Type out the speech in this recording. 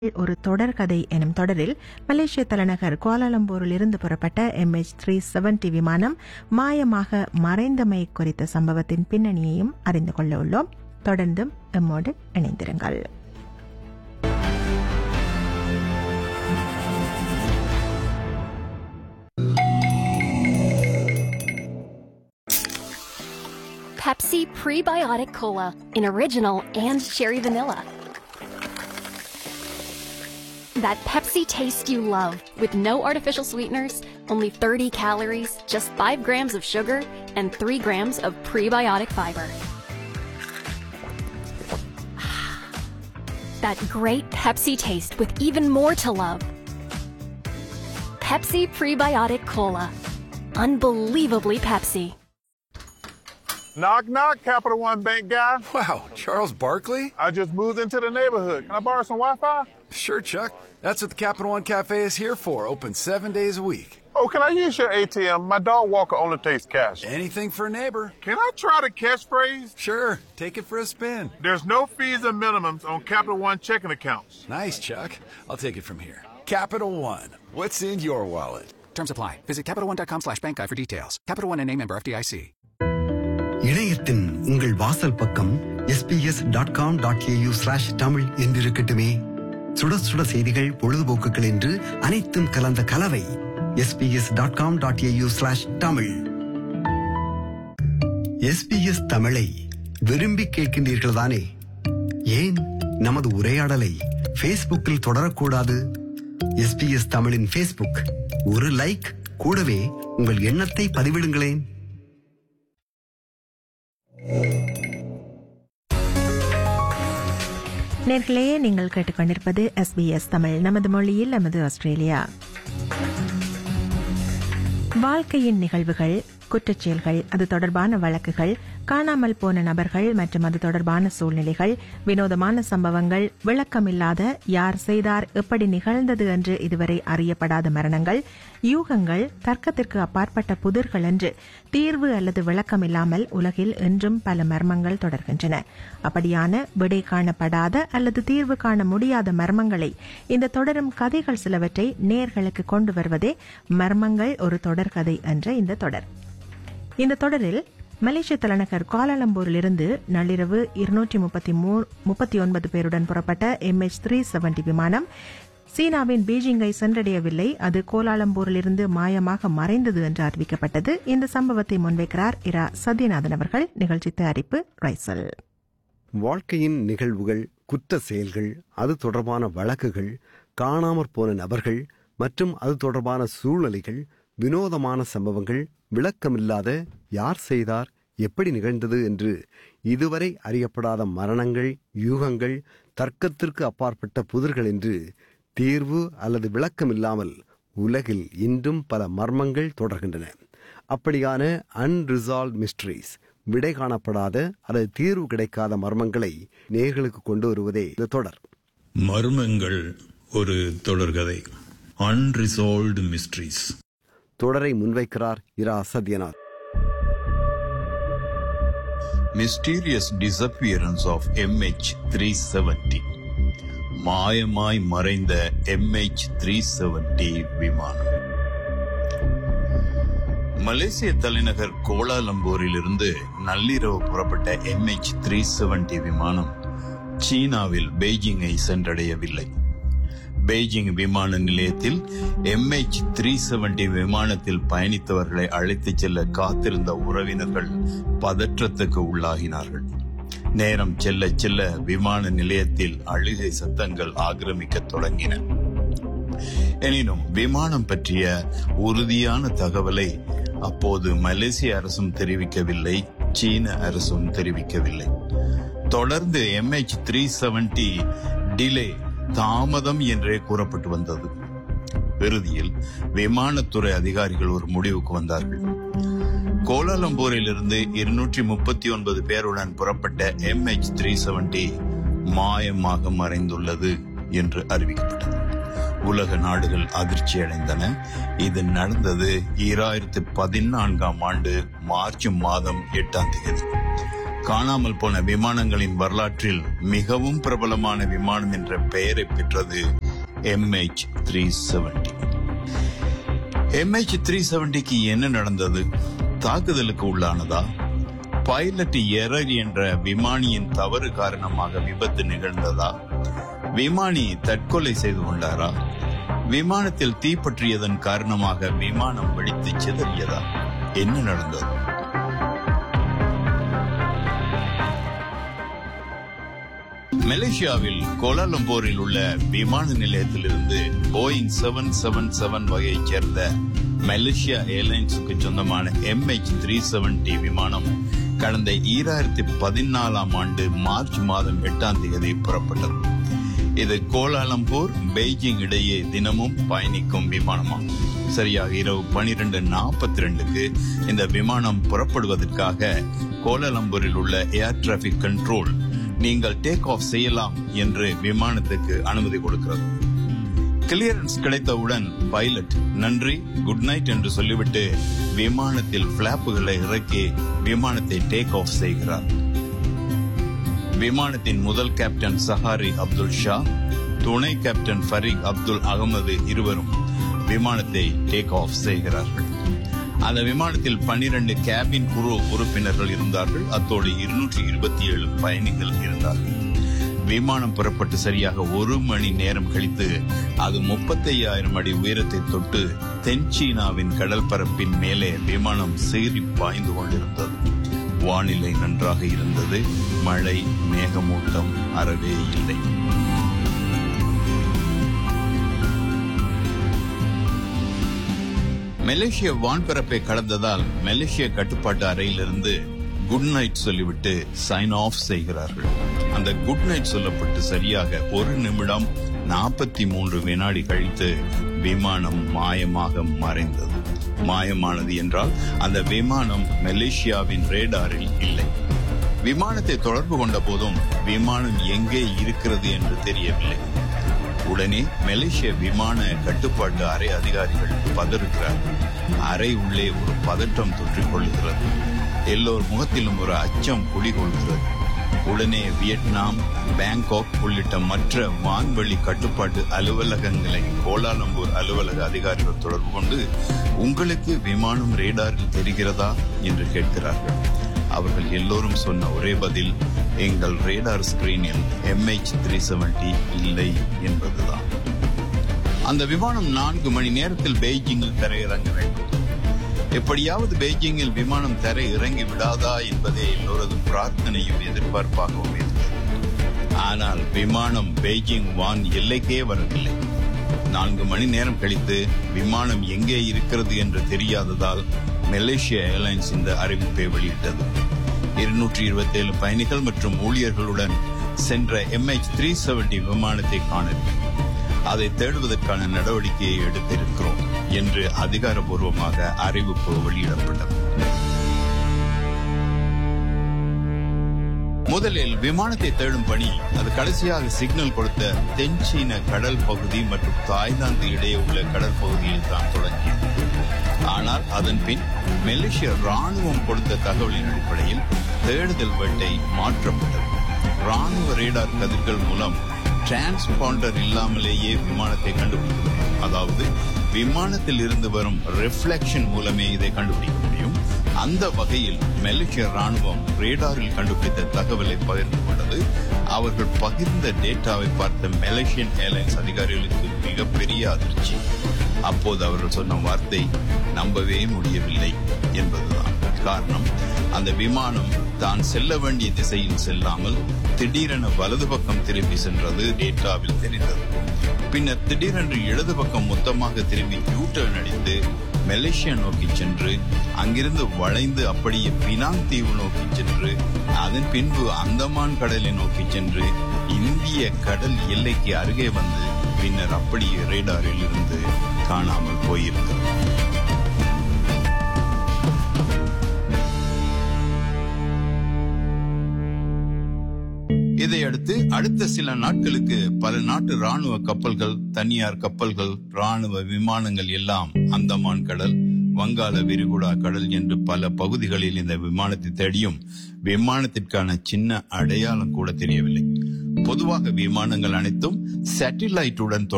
ஒரு தொடர்கதை எனும் தொடரில் மலேசிய தலைநகர் குவாலாலம்பூரில் இருந்து புறப்பட்ட எம்எச் த்ரீ செவன்டி விமானம் மாயமாக மறைந்தமை குறித்த சம்பவத்தின் பின்னணியையும் அறிந்து கொள்ள உள்ளோம் தொடர்ந்தும் எம்மோடு இணைந்திருங்கள் Pepsi Prebiotic Cola in original and cherry vanilla. That Pepsi taste you love with no artificial sweeteners, only 30 calories, just 5 grams of sugar, and 3 grams of prebiotic fiber. that great Pepsi taste with even more to love. Pepsi Prebiotic Cola. Unbelievably Pepsi. Knock, knock, Capital One Bank guy. Wow, Charles Barkley? I just moved into the neighborhood. Can I borrow some Wi Fi? Sure, Chuck. That's what the Capital One Cafe is here for, open seven days a week. Oh, can I use your ATM? My dog walker only takes cash. Anything for a neighbor. Can I try the catchphrase? Sure, take it for a spin. There's no fees or minimums on Capital One checking accounts. Nice, Chuck. I'll take it from here. Capital One. What's in your wallet? Terms apply. Visit CapitalOne.com slash bank guide for details. Capital One and name member FDIC. இணையத்தின் உங்கள் வாசல் பக்கம் SBS dot com dot AU slash Tamil என்றிருக்கட்டுமே சுட சுட செய்திகள் பொழுதுபோக்குகள் என்று அனைத்தும் கலந்த கலவை SBS dot com dot AU slash Tamil SBS தமிழை விரும்பி கேட்கின்றீர்கள் தானே ஏன் நமது உரையாடலை ஃபேஸ்புக்கில் தொடரக்கூடாது எஸ்பிஎஸ் தமிழின் ஃபேஸ்புக் ஒரு லைக் கூடவே உங்கள் எண்ணத்தை பதிவிடுங்களேன் நேர்களே நீங்கள் கேட்டுக்கொண்டிருப்பது எஸ்பிஎஸ் தமிழ் நமது மொழியில் நமது ஆஸ்திரேலியா வாழ்க்கையின் நிகழ்வுகள் குற்றச்செயல்கள் அது தொடர்பான வழக்குகள் காணாமல் போன நபர்கள் மற்றும் அது தொடர்பான சூழ்நிலைகள் வினோதமான சம்பவங்கள் விளக்கமில்லாத யார் செய்தார் எப்படி நிகழ்ந்தது என்று இதுவரை அறியப்படாத மரணங்கள் யூகங்கள் தர்க்கத்திற்கு அப்பாற்பட்ட புதிர்கள் என்று தீர்வு அல்லது விளக்கமில்லாமல் உலகில் இன்றும் பல மர்மங்கள் தொடர்கின்றன அப்படியான விடை காணப்படாத அல்லது தீர்வு காண முடியாத மர்மங்களை இந்த தொடரும் கதைகள் சிலவற்றை நேர்களுக்கு கொண்டு வருவதே மர்மங்கள் ஒரு தொடர்கதை என்ற இந்த தொடர் இந்த தொடரில் மலேசிய தலைநகர் கோலாலம்பூரிலிருந்து நள்ளிரவு இருநூற்றி முப்பத்தி முப்பத்தி ஒன்பது பேருடன் புறப்பட்ட எம்எச் த்ரீ செவன்டி விமானம் சீனாவின் பீஜிங்கை சென்றடையவில்லை அது கோலாலம்பூரிலிருந்து மாயமாக மறைந்தது என்று அறிவிக்கப்பட்டது இந்த சம்பவத்தை முன்வைக்கிறார் இரா சத்யநாதன் அவர்கள் நிகழ்ச்சி தயாரிப்பு ரைசல் வாழ்க்கையின் நிகழ்வுகள் குற்ற செயல்கள் அது தொடர்பான வழக்குகள் காணாமற் போன நபர்கள் மற்றும் அது தொடர்பான சூழ்நிலைகள் வினோதமான சம்பவங்கள் விளக்கமில்லாத யார் செய்தார் எப்படி நிகழ்ந்தது என்று இதுவரை அறியப்படாத மரணங்கள் யூகங்கள் தர்க்கத்திற்கு அப்பாற்பட்ட புதிர்கள் என்று தீர்வு அல்லது விளக்கமில்லாமல் உலகில் இன்றும் பல மர்மங்கள் தொடர்கின்றன அப்படியான அன்ரிசால்வ் மிஸ்ட்ரிஸ் விடை காணப்படாத அல்லது தீர்வு கிடைக்காத மர்மங்களை நேர்களுக்கு கொண்டு வருவதே இந்த தொடர் மர்மங்கள் ஒரு தொடர்கதை அன்ரிசால்வ்டு மிஸ்ட்ரீஸ் தொடரை முன்வைக்கிறார் Ira Sathyanath mysterious disappearance of MH three seventy மாயமாய் மறைந்த எம்ஹெச் த்ரீ செவன்டி விமானம் மலேசிய தலைநகர் கோலாலம்பூரில் இருந்து நள்ளிரவு புறப்பட்ட எம்ஹெச் த்ரீ செவன்டி விமானம் சீனாவில் பெய்ஜிங்கை சென்றடையவில்லை பெய்ஜிங் விமான நிலையத்தில் எம்ஹெச் த்ரீ செவன்டி விமானத்தில் பயணித்தவர்களை அழைத்துச் செல்ல காத்திருந்த உறவினர்கள் பதற்றத்துக்கு உள்ளாகினார்கள் நேரம் செல்ல செல்ல விமான நிலையத்தில் அழுகை சத்தங்கள் ஆக்கிரமிக்க தொடங்கின எனினும் விமானம் பற்றிய உறுதியான தகவலை அப்போது மலேசிய அரசும் தெரிவிக்கவில்லை சீன அரசும் தெரிவிக்கவில்லை தொடர்ந்து எம்ஹெச் த்ரீ செவன்டி டிலே தாமதம் என்றே கூறப்பட்டு வந்தது இறுதியில் விமானத்துறை அதிகாரிகள் ஒரு முடிவுக்கு வந்தார்கள் கோலாலம்பூரில் இருந்து இருநூற்றி முப்பத்தி ஒன்பது பேருடன் புறப்பட்ட எம்ஹெச் த்ரீ செவன்டி மாயமாக மறைந்துள்ளது என்று அறிவிக்கப்பட்டது உலக நாடுகள் அதிர்ச்சி அடைந்தன இது நடந்தது ஈராயிரத்தி பதினான்காம் ஆண்டு மார்ச் மாதம் எட்டாம் தேதி காணாமல் போன விமானங்களின் வரலாற்றில் மிகவும் பிரபலமான விமானம் என்ற பெயரை பெற்றது MH three seventy MH three செவன்டிக்கு என்ன நடந்தது தாக்குதலுக்கு உள்ளானதா பைலட் எரர் என்ற விமானியின் தவறு காரணமாக விபத்து நிகழ்ந்ததா விமானி தற்கொலை செய்து கொண்டாரா விமானத்தில் தீப்பற்றியதன் காரணமாக விமானம் வெடித்து சிதறியதா என்ன நடந்தது மலேசியாவில் கோலாலம்பூரில் உள்ள விமான நிலையத்திலிருந்து போயிங் செவன் செவன் செவன் வகையைச் சேர்ந்த மலேசியா ஏர்லைன்ஸுக்கு சொந்தமான எம்ஹெச் த்ரீ செவன்டி விமானம் கடந்த ஈராயிரத்தி பதினாலாம் ஆண்டு மார்ச் மாதம் எட்டாம் தேதி புறப்பட்டது இது கோலாலம்பூர் பெய்ஜிங் இடையே தினமும் பயணிக்கும் விமானமாகும் சரியாக இரவு பனிரெண்டு நாற்பத்தி ரெண்டுக்கு இந்த விமானம் புறப்படுவதற்காக கோலாலம்பூரில் உள்ள ஏர் டிராபிக் கண்ட்ரோல் நீங்கள் டேக் ஆஃப் செய்யலாம் என்று விமானத்துக்கு அனுமதி கொடுக்கிறது கிளியரன்ஸ் கிடைத்தவுடன் பைலட் நன்றி குட் நைட் என்று சொல்லிவிட்டு விமானத்தில் பிளாப்புகளை இறக்கி விமானத்தை டேக் ஆஃப் செய்கிறார் விமானத்தின் முதல் கேப்டன் சஹாரி அப்துல் ஷா துணை கேப்டன் ஃபரீக் அப்துல் அகமது இருவரும் விமானத்தை டேக் ஆஃப் செய்கிறார்கள் அந்த விமானத்தில் பன்னிரண்டு கேபின் குரு உறுப்பினர்கள் இருந்தார்கள் அத்தோடு இருநூற்றி இருபத்தி ஏழு பயணிகள் இருந்தார்கள் விமானம் புறப்பட்டு சரியாக ஒரு மணி நேரம் கழித்து அது முப்பத்தையாயிரம் அடி உயரத்தை தொட்டு தென் சீனாவின் கடல் பரப்பின் மேலே விமானம் சீறி பாய்ந்து கொண்டிருந்தது வானிலை நன்றாக இருந்தது மழை மேகமூட்டம் அறவே இல்லை மலேசிய வான்பரப்பை கடந்ததால் மலேசிய கட்டுப்பாட்டு அறையிலிருந்து குட் நைட் சொல்லிவிட்டு சைன் ஆஃப் செய்கிறார்கள் அந்த குட் நைட் சொல்லப்பட்டு சரியாக ஒரு நிமிடம் நாற்பத்தி மூன்று வினாடி கழித்து விமானம் மாயமாக மறைந்தது மாயமானது என்றால் அந்த விமானம் மலேசியாவின் ரேடாரில் இல்லை விமானத்தை தொடர்பு கொண்ட போதும் விமானம் எங்கே இருக்கிறது என்று தெரியவில்லை உடனே மலேசிய விமான கட்டுப்பாட்டு அறை அதிகாரிகள் பதறுகிறார்கள் அறை உள்ளே ஒரு பதற்றம் தொற்றிக் கொள்ளுகிறது எல்லோர் முகத்திலும் ஒரு அச்சம் குடிகொள்கிறது உடனே வியட்நாம் பேங்காக் உள்ளிட்ட மற்ற வான்வெளி கட்டுப்பாட்டு அலுவலகங்களை கோலாலம்பூர் அலுவலக அதிகாரிகள் தொடர்பு கொண்டு உங்களுக்கு விமானம் ரேடாரில் தெரிகிறதா என்று கேட்கிறார்கள் அவர்கள் எல்லோரும் சொன்ன ஒரே பதில் எங்கள் ரேடார் ஸ்கிரீனில் எம்ஹெச் த்ரீ செவன்டி இல்லை என்பதுதான் அந்த விமானம் நான்கு மணி நேரத்தில் பெய்ஜிங்கில் தரையிறங்க வேண்டும் எப்படியாவது பெய்ஜிங்கில் விமானம் தரை இறங்கி விடாதா என்பதே எல்லோரது பிரார்த்தனையும் எதிர்பார்ப்பாகவும் இருந்தது ஆனால் விமானம் பெய்ஜிங் வான் எல்லைக்கே வரவில்லை நான்கு மணி நேரம் கழித்து விமானம் எங்கே இருக்கிறது என்று தெரியாததால் மலேசியா ஏர்லைன்ஸ் இந்த அறிவிப்பை வெளியிட்டது இருநூற்றி இருபத்தி ஏழு பயணிகள் மற்றும் ஊழியர்களுடன் சென்ற எம்ஹெச் த்ரீ செவன்டி விமானத்தை காணவில்லை அதை தேடுவதற்கான நடவடிக்கையை எடுத்திருக்கிறோம் என்று அதிகாரப்பூர்வமாக அறிவிப்பு வெளியிடப்பட்டது முதலில் விமானத்தை தேடும் பணி அது கடைசியாக சிக்னல் கொடுத்த தென்சீன கடல் பகுதி மற்றும் தாய்லாந்து இடையே உள்ள கடல் பகுதியில் தான் தொடங்கியது ஆனால் அதன் பின் மலேசிய ராணுவம் கொடுத்த தகவலின் அடிப்படையில் தேடுதல் வேட்டை மாற்றப்பட்டது ராணுவ ரேடார் கதிர்கள் மூலம் டிரான்ஸ்பாண்டர் இல்லாமலேயே விமானத்தை கண்டுபிடிக்க முடியும் அதாவது விமானத்தில் இருந்து வரும் ரிஃப்ளெக்ஷன் மூலமே இதை கண்டுபிடிக்க முடியும் அந்த வகையில் மலேசிய ராணுவம் ரேடாரில் கண்டுபிடித்த தகவலை பகிர்ந்து கொண்டது அவர்கள் பகிர்ந்த டேட்டாவை பார்த்த மலேசியன் ஏர்லைன்ஸ் அதிகாரிகளுக்கு மிகப்பெரிய அதிர்ச்சி அப்போது அவர்கள் சொன்ன வார்த்தை நம்பவே முடியவில்லை என்பதுதான் காரணம் அந்த விமானம் தான் செல்ல வேண்டிய திசையில் செல்லாமல் திடீரென வலது பக்கம் திரும்பி சென்றது டேட்டாவில் தெரிந்தது பின்னர் திடீரென்று இடது பக்கம் மொத்தமாக திரும்பி யூட்டர்ன் அடித்து மலேசியா நோக்கி சென்று அங்கிருந்து வளைந்து அப்படியே பினாங் தீவு நோக்கி சென்று அதன் பின்பு அந்தமான் கடலை நோக்கி சென்று இந்திய கடல் எல்லைக்கு அருகே வந்து பின்னர் அப்படியே ரேடாரில் இருந்து காணாமல் போயிருக்கிறது இதையடுத்து அடுத்த சில நாட்களுக்கு பல நாட்டு ராணுவ கப்பல்கள் தனியார் கப்பல்கள் ராணுவ விமானங்கள் எல்லாம் அந்தமான் கடல் வங்காள விரிகுடா கடல் என்று பல பகுதிகளில் இந்த விமானத்தை தேடியும் விமானத்திற்கான சின்ன அடையாளம் கூட தெரியவில்லை பொதுவாக விமானங்கள் அனைத்தும் சேட்டிலைட்டுடன்